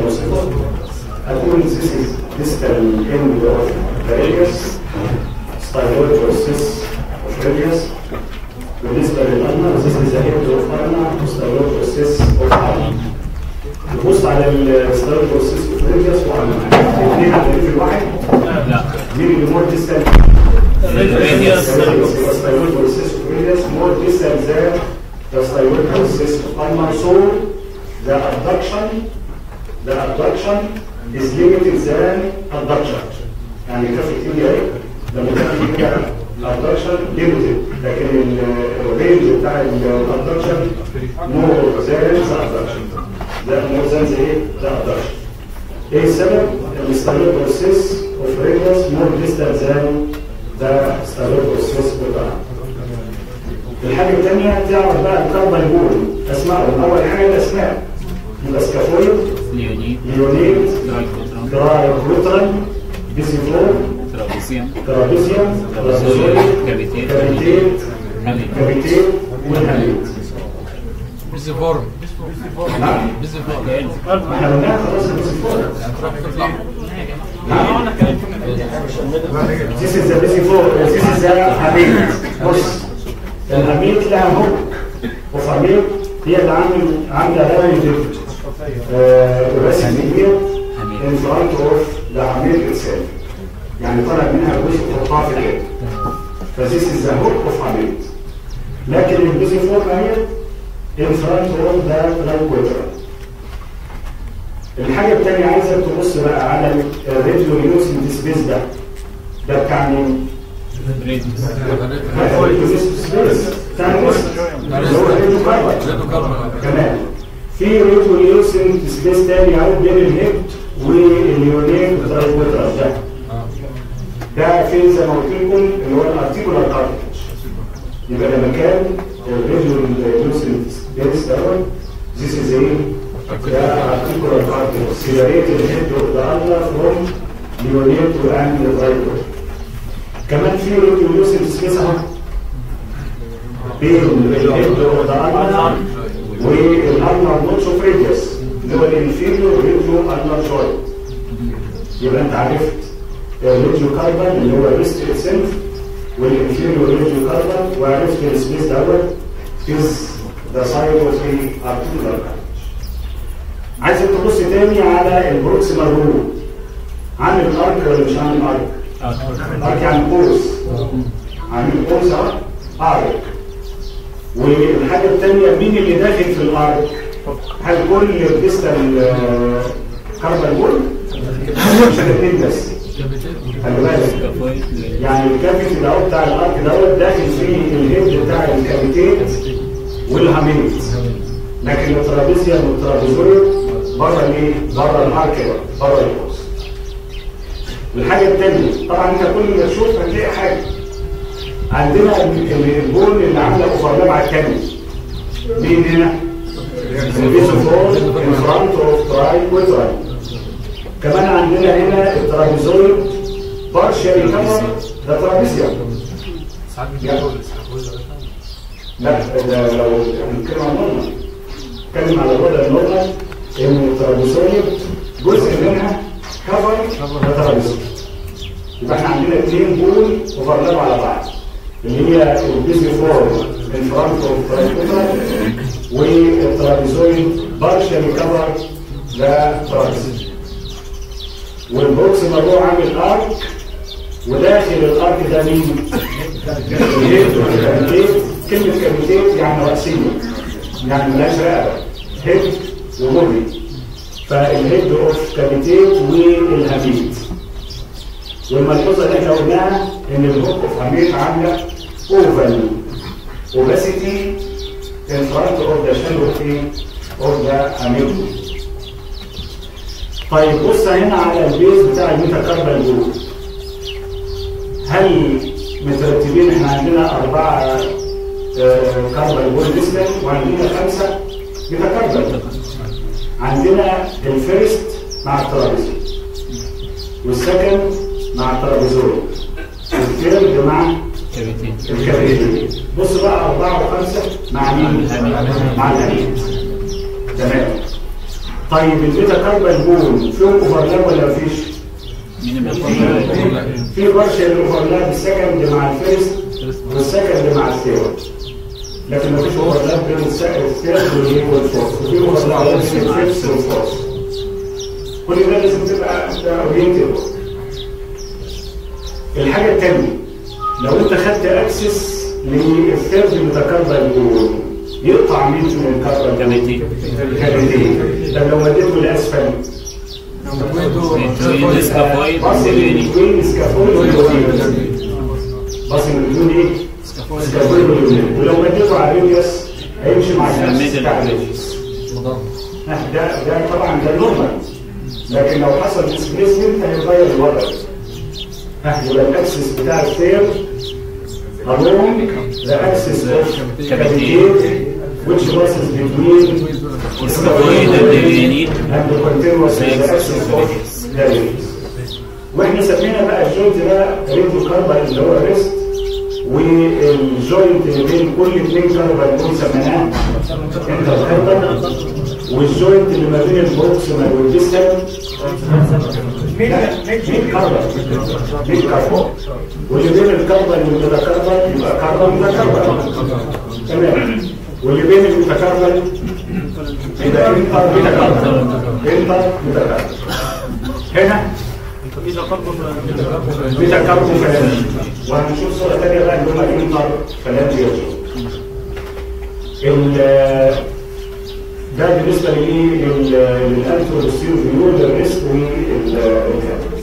اوصفه هتقول this is distal end of the radius styloid process of radius بالنسبة للألنا this is the head of ulna styloid process of ulna نبص على الستايل بروسيس اوف راديوس وعلى الاثنين على الليفل واحد لا مين اللي مور ديستال Radius. ستايل بروسيس اوف راديوس مور ديستال ذان the ستايل بروسيس اوف ulnar so the abduction the abduction is limited than abduction يعني كفي كتير ايه لما كان كده abduction limited لكن الرينج بتاع الابدكشن more than the abduction ده more than the ايه the abduction ايه السبب؟ الستايل بروسيس اوف ريديوس مور ديستال ذان ذا ستايل بروسيس بتاع الحاجه الثانيه تعرف بقى الكربون بول اسمائهم اول حاجه الاسماء يبقى سكافويد ليونيد ليونيد ترايكوترون ترايكلوتران بيسيفور ترابيسيوم ترابيزيوم ترابيزويد ترابيزويد كافيتيت كافيتيت حميد كافيتيت والهاميت بيزيفورم نعم بيزيفورم ما احنا قلناها خلاص البيسيفور This is the basifor, this is the hamid. بص الهاميت لها هوك وفاميل هي اللي عامل عامله رايد راسم كبير in front of the hamid itself. يعني طالع منها جزء حطها في اليد. فذيس is the hook of hamid. لكن البيزيفور هي in front of the triquetral. الحاجة التانية عايزك تبص بقى على الراديو يوسن سبيس ده ده بتاع مين؟ ريديوس هو اليوسن سبيس بتاع الوسط اللي هو الراديو كاربون كمان في راديو يوسن سبيس تاني اهو بين الهيد واليونين والترايكوترال ده ده فين زي ما قلت لكم اللي هو الارتيكولار كارتج يبقى ده مكان الراديو يوسن سبيس ده This is a the articular cartilage, separated the head of the ulna from neonatal and the tricot. كمان في ريديولوسين سبيس اهو بين الهيد اوف ذا ulna والالنر نوتش اوف ريديوس اللي هو الانفيريور ريديو النر جوينت يبقى انت عرفت الريديو كاربون اللي هو الريست اتسلف والانفيريور ريديو كاربون وعرفت السبيس دوت is the side of the articular cartilage. عايزك تبص تاني على البروكسيمال رول عامل ارك ولا مش عامل ارك؟ ارك يعني قوس عامل قوس اهو ارك والحاجه الثانيه مين اللي داخل في الارك؟ هل كل الديستال كاربال بول؟ مش الاثنين بس خلي بالك سكافويد يعني الكافيتي اللي هو بتاع الارك دوت داخل فيه الهيد بتاع الكافيتيت والهاميت لكن الترابيزيا والترابيزويد بره الايه؟ بره الارك بره القوس. الحاجه الثانيه طبعا انت كل ما تشوف هتلاقي حاجه عندنا ال- البول اللي عامله اوفرلاب على الثاني مين هنا؟ البيزوفور ان فرونت اوف تراي كويتراي كمان عندنا هنا الترابيزويد بارشالي كفر ده ترابيزيا ساعات لا ده لو بنتكلم عن نورمال نتكلم على الوضع النورمال ان الترابيزويد جزء منها كفر ده ترابيزويد يبقى احنا عندنا اثنين بول اوفرلاب على بعض اللي هي البيزي فورم ان فرونت اوف ترايكوترال والترابيزويد بارشالي كفر ده ترابيزويد والبوكس مروح عامل ارك وداخل الارك ده مين؟ الهيد والكابيتيت كلمة كابيتيت يعني رأسية يعني ملهاش رقبة هيد وبودي فالهيد اوف كابيتيت والهاميت والملحوظة اللي احنا قلناها ان الهوك اوف هاميت عاملة اوفال اوباسيتي in front of the shallow fin of the amygdala طيب بص هنا على البيز بتاع الميتاكاربال جروب هل مترتبين احنا عندنا أربعة آه، كاربال جول ديسبل وعندنا خمسة ميتاكاربال عندنا الفيرست مع الترابيزي والسكند مع الترابيزول والثيرد مع كافيتيت الكابيتين بص بقى أربعة وخمسة مع مين؟ الهاميد. مع الهاميد تمام طيب البيتا كاربال بون فيهم اوفرلاب ولا مفيش؟ مينيمال في بارشل اوفرلاب السكند مع الفيرست والسكند مع الثيرد لكن مفيش اوفرلاب بين الثيرد والفورث وفي اوفرلاب بين الفيرست والفورث كل ده لازم تبقى اورينتد الحاجه الثانيه لو انت خدت اكسس للثيرد متكرر بون يقطع مين من الكربون كافيتي كافيتين طب لو مديته لاسفل بين السكافويد باص واليونين بين سكافول واليونين باص بدون ايه؟ سكافول واليونين ولو مديته على الريديوس هيمشي مع النفس الميدل بتاع الريديوس ده ده طبعا ده نورمال لكن لو حصل ديسبيسمنت هيغير الوضع ها يبقى الاكسس بتاع الثير along the axis of cavity which passes between السكافويد واليونين and the continuous is the axis of the radius. واحنا سمينا بقى الجوينت ده ريديو كاربال اللي هو الريست والجوينت اللي بين كل اثنين كاربال دول سميناه انتر كاربال والجوينت اللي ما بين البروكسيمال والديستال مين كاربال مين كاربال واللي بين الكاربال والميتاكاربال يبقى كاربال ميتاكاربال تمام واللي بين الميتاكاربال يبقى انتر ميتاكاربال انتر ميتاكاربال هنا بيتا كاربون فلانجي وهنشوف صورة تانية بقى اللي هم الانتر فلانجي ال ده بالنسبة لإيه للأنتروستيرو فيول للريسك والكابس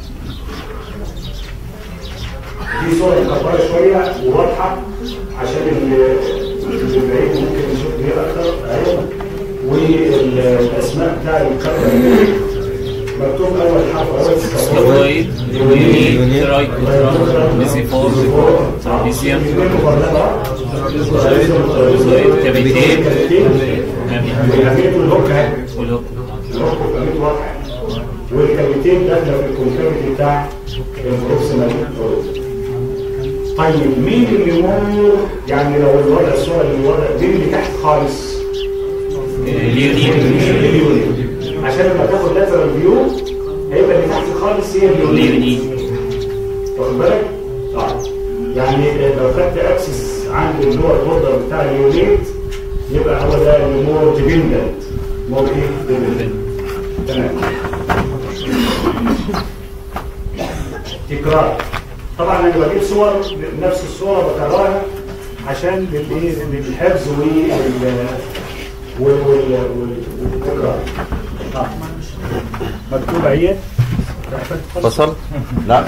دي صورة مكبرة شوية وواضحة عشان اللي اللي بعيد ممكن يشوف بيها أكتر أهي والأسماء بتاع الكاربون مكتوب أول حرف أول سكافويد يونين ترايكوترا ميزيفور ترابيسيوم كافيتين والكافيتين والهوك اهي والهوك الهوك والكافيتين واضحة والكافيتين داخلة في الكونكافيتي بتاع البروكسيمال طيب مين اللي مر يعني لو الوضع الصورة اللي الوضع مين اللي تحت خالص؟ اليونين اليونين عشان لما تاخد لاترال فيو هيبقى اللي تحت خالص هي اليونين اليونين واخد بالك؟ طيب يعني لو خدت اكسس عند اللي هو البوردر بتاع اليونيت يبقى هو ده اللي مور ديبندنت مور ايه؟ ديبندنت تمام تكرار طبعا انا بجيب صور نفس الصوره بكررها عشان للايه؟ للحفظ وال وال وال والتكرار طيب. مكتوب اهي فصل؟ لا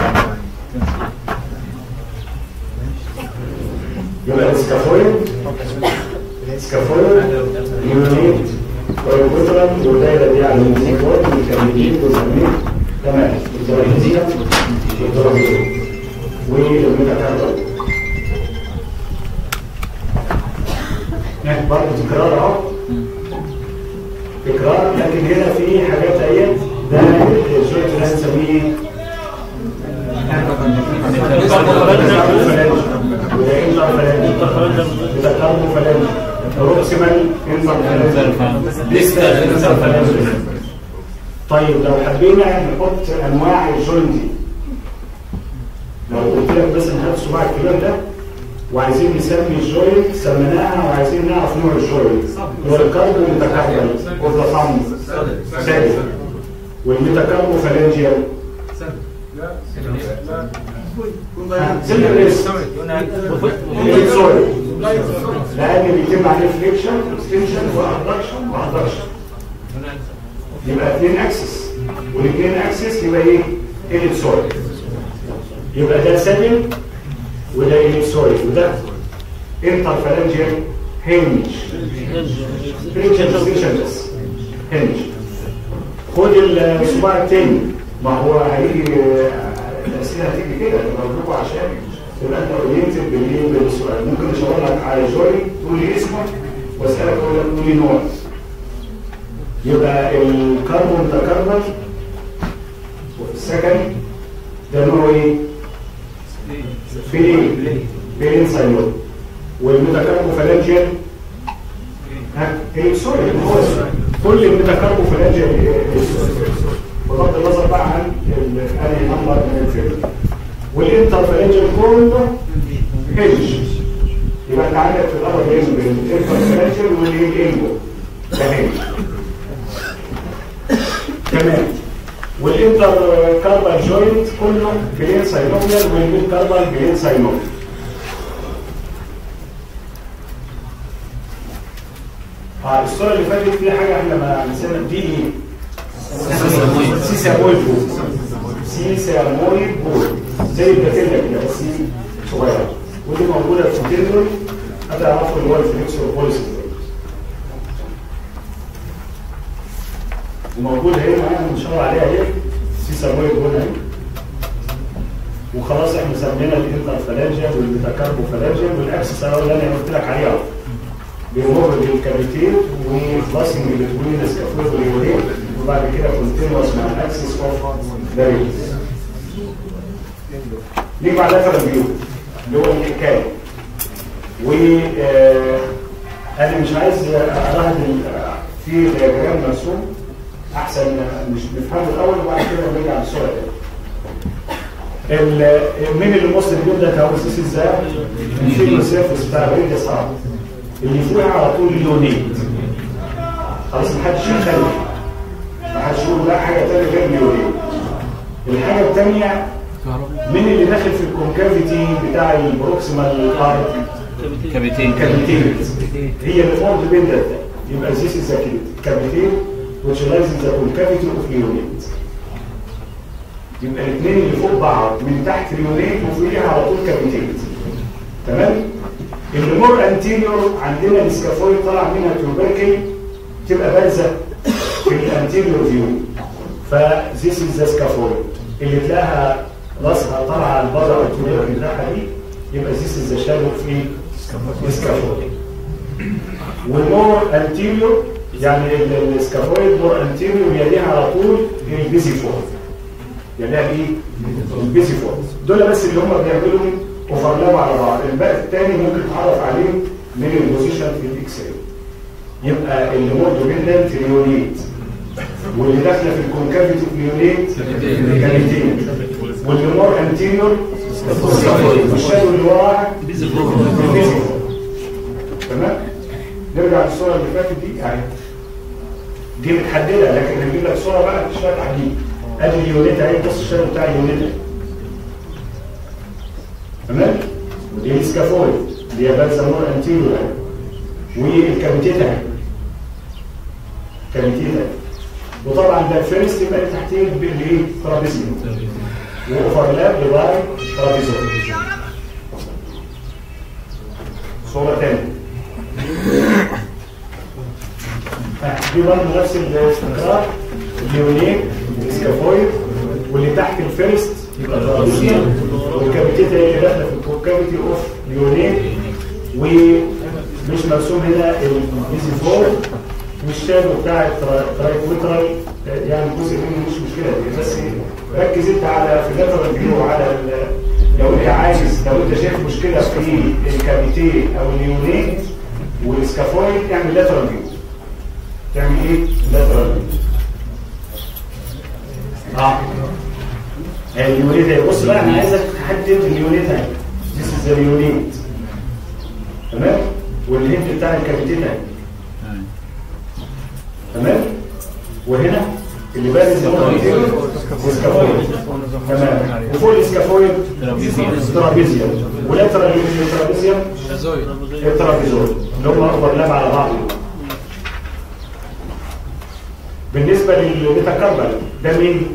يبقى السكافويد السكافويد يونيت والبوترم والدايره دي على الميزيكوت والكاملين والزمين تمام الدرجيه والدرجيه والميتاكاربون برضه تكرار اهو تكرار لكن هنا في حاجات ايات ده الجوينت اللي هنسميه تقرب فلان بروكسيمال طيب لو حبينا نحط انواع الجوينت دي لو قلت لك بس هات صباع الكبير ده وعايزين نسمي الجوينت سميناها وعايزين نعرف نوع الجوينت هو الكربو متكربل والضفام ثابت والميتاكربو فلانجيال سن الريس سوري لان بيتم عليه فليكشن اكستنشن وابدكشن وابدكشن يبقى اثنين اكسس والاثنين اكسس يبقى ايه؟ اليبسويد يبقى ده سبل وده اليبسويد وده انترفالنجيال هنج فليكشن اكستنشن بس هنج خد الصباع التاني ما هو هيجي الاسئله هتيجي كده مضروبه عشان تبقى انت اورينتد بالايه بالسؤال ممكن اشاور لك على جوي تقول لي اسمك واسالك اقول لك قول لي نوع يبقى الكربون تكربل السكن ده نوعه ايه؟ في ايه؟ بين سايلون والميتاكاربو فالانجيال ها ايه سوري هو السؤال كل الميتاكاربو فلانجيال بغض النظر بقى عن ال- انهي نمبر من الفيلم والانتر فلانجيال كله هيدج يبقى انت عندك في الارض بين الانتر فلانجيال والانجو ده هيدج تمام والانتر كاربال جوينت كله جلين ساينوميال والميد كاربال جلين ساينوميال اه الصوره اللي فاتت في حاجه احنا ما نسينا دي ايه؟ سيسامويد بول سيسامويد بول زي الباتيلا كده بس صغيره ودي موجوده في التندرون هتعرفوا اللي هو الفليكسور بوليس وموجود هنا معانا بنشاور عليها اهي سيسامويد بول اهي وخلاص احنا سمينا الانتر فلانجيا والميتاكاربو فلانجيا والاكسس اهو اللي انا قلت لك عليه اهو بيمر بالكابيتين وبلاسنج بتوين السكافولد واليورين وبعد كده كونتينوس مع الاكسس اوف دايريز نيجي بعد اخر فيو اللي هو الحكايه و آه، انا مش عايز اراهن ال- في دياجرام مرسوم احسن مش نفهمه الاول وبعد كده نرجع للصوره تاني ال- مين اللي وصل اليوم ده كاوسيس ازاي؟ الفيلم سيرفس بتاع الريد صعب اللي فوقها على طول اليونيت خلاص محدش يخلي محدش يقول لا حاجه ثانيه غير اليونيت الحاجه الثانيه مين اللي داخل في الكونكافيتي بتاع البروكسيمال ارت كابيتين كافيتي هي اللي فوق بين ده يبقى this is the cavity which lies in the concavity of the unit يبقى الاثنين اللي فوق بعض من تحت اليونيت وفوقيها على طول كافيتي تمام المور انتيريور عندنا السكافويد طالع منها تيوبركل تبقى بارزه في الانتيريور فيو فذيس از ذا سكافويد اللي تلاقيها راسها طالعه لبره التيوبركل بتاعها دي يبقى ذيس از ذا شادو في السكافويد والمور انتيريور يعني ال- السكافويد مور انتيريور يليها على طول البيزي فورد يليها ايه؟ البيزي فورد دول بس اللي هم بيعملوا اوفرلاب على بعض الباقي الثاني ممكن تعرف عليه من البوزيشن في الاكس راي يبقى اللي مور دومينانت اليونيت واللي داخله في الكونكافيتي اليونيت كانتين واللي مور انتيريور والشادو اللي وراها البيزي فورد تمام نرجع للصوره اللي فاتت دي اهي دي متحدده لكن هنجيب لك صوره بقى شويه تحديد ادي اليونيت اهي بص الشادو بتاع اليونيت اهي. تمام ودي السكافولد اللي هي بارزه مور انتيريور اهي والكابيتيتا اهي كابيتيتا اهي وطبعا ده الفيرست يبقى اللي تحتيه بالايه؟ ترابيزيوم واوفرلاب لباي ترابيزيوم صوره ثانيه دي برضه نفس الاستقرار اليونيك السكافويد واللي تحت الفيرست يبقى ترابيزيوم والكابيتيتا هي اللي داخله في الكونكافيتي اوف اليونيك ومش مرسوم هنا البيزي فور والشادو بتاع الترايكويترال يعني جزء منه مش مشكله دي بس ركز انت على في اللاترال فيو على ال- لو انت عايز لو انت شايف مشكله في الكابيتي او اليونيت والسكافويد اعمل لاترال فيو تعمل ايه؟ لاترال فيو اه اليونيت اهي. بص بقى انا عايزك تحدد اليونيت اهي This is the unit تمام والهيد بتاع الكابيتين اهي تمام وهنا اللي بارز هو السكافويد تمام وفوق السكافويد ترابيزيوم ولاترال الترابيزيوم زويد الترابيزون اللي هم اوفرلاب على بعض بالنسبه للميتاكاربال ده مين؟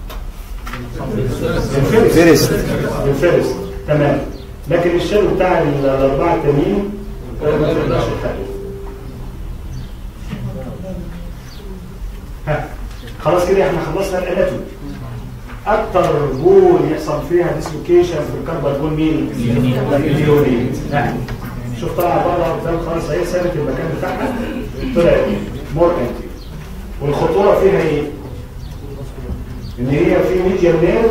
الفيرست الفيرست تمام لكن الشادو بتاع ال- الاربعه التانيين آه، ما تقدرش تحدد ها خلاص كده احنا خلصنا الاناتومي اكتر بول يحصل فيها ديسلوكيشن في الكربال بول مين؟ اليونيت نعم شوف طلع بره قدام خالص اهي ثابت المكان بتاعها طلع مور انتي والخطوره فيها ايه؟ ان هي في ميديال نيرف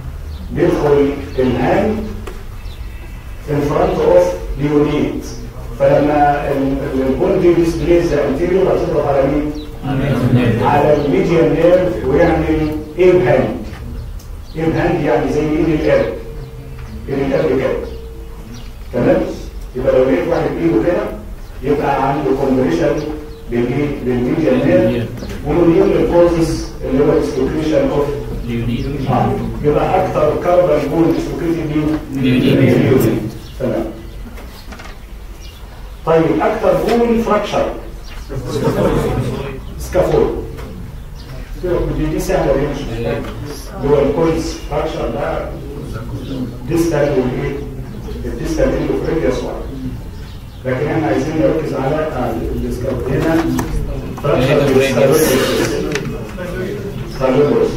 بيدخل الهاند in front of اليونيت فلما البون دي ديسبليز انتيريور هتضغط على مين؟ على الميديان نيرف ويعمل ايب هاند ايب هاند يعني زي ايد القلب ايد القلب كده تمام؟ يبقى لو لقيت واحد ايده كده يبقى عنده كومبريشن بالميديان نيرف ومن ضمن الكوزز اللي هو ديسلوكيشن اوف ليونين آه. يبقى اكثر كربون بول ديسلوكيتد مين؟ ليونين. ليونين. تمام طيب اكثر بول فراكشر سكافول دي دي سهله دي مش محتاج اللي هو الكولز فراكشر ده ديستال والايه؟ الديستال اندوفريديوس واحد لكن احنا عايزين نركز على آه، السكافول هنا فراكشر بالسكافول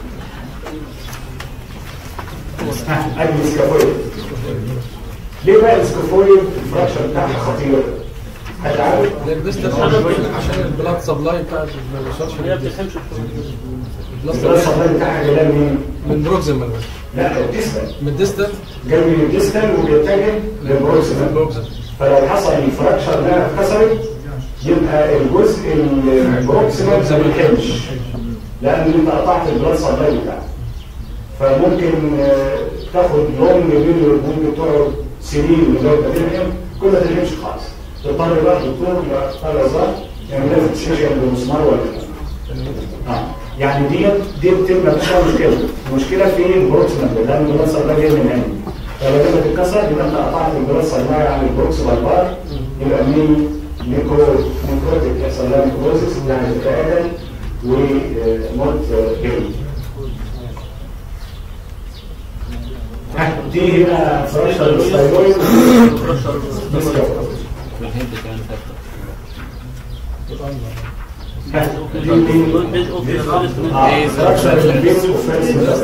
قبل السكافويد ليه بقى السكافويد الفراكشر بتاعها خطير؟ حد عارف؟ لبست عشان البلاد سبلاي بتاعت ما بيوصلش للجسم. البلاد الدراسه سبلاي بتاعها جايه منين؟ من بروكسيمال لا الديستال من الديستال جاي من الديستال وبيتجه للبروكسيمال للبروكسيمال فلو حصل الفراكشر ده اتكسرت يبقى الجزء البروكسيمال ما بيكملش لان انت قطعت البلاد سبلاي بتاعك فممكن آه، تاخد لونج مليون ممكن تقعد سنين من غير ما تلحم كل ما تلحمش خالص تضطر بقى الدكتور يختار ازرار يعمل لها فيكسيشن بمسمار ولا لا. اه يعني دي دي بتبقى مش مشكله المشكله في البروكسيمال لان البلاد ده جاي من هنا فلو لما تتكسر يبقى انت قطعت البلاد سبلاي عن البروكسيمال بار يبقى مين نيكرو نيكروتيك يحصل لها نيكروزيس يعني تتآكل وموت جلد دي هنا فراشة الستايرويد والهند كمان فاكتور اه فراشة البيت وفرس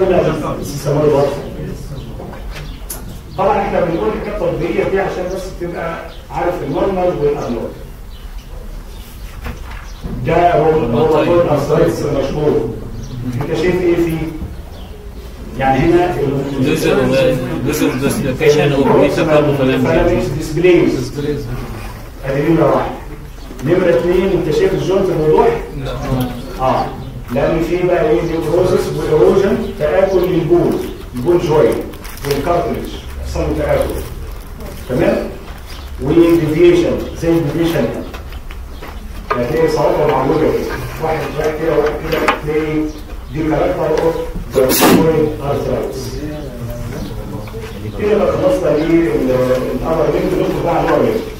طبعا احنا بنقول الحاجات التطبيقيه دي عشان بس تبقى عارف النورمال والابنورمال ده هو هو هو الاسايس المشهور انت شايف ايه فيه؟ يعني هنا This is this is dislocation of metacarpophalangeal ديسبليز ادي نمره واحد نمره اثنين انت شايف الجونت بوضوح؟ اه لان في بقى ايه نيوروزس وايروجن تاكل للبول البول جوين والكارتلج يحصل له تاكل تمام؟ وديفيشن زي الديفيشن هتلاقي صوابع معوجه كده واحد رايح كده واحد كده تلاقي دي كاركتر اوف جوين ارثرايتس كده بقى خلصنا ايه الامر اللي ندخل بقى على النوع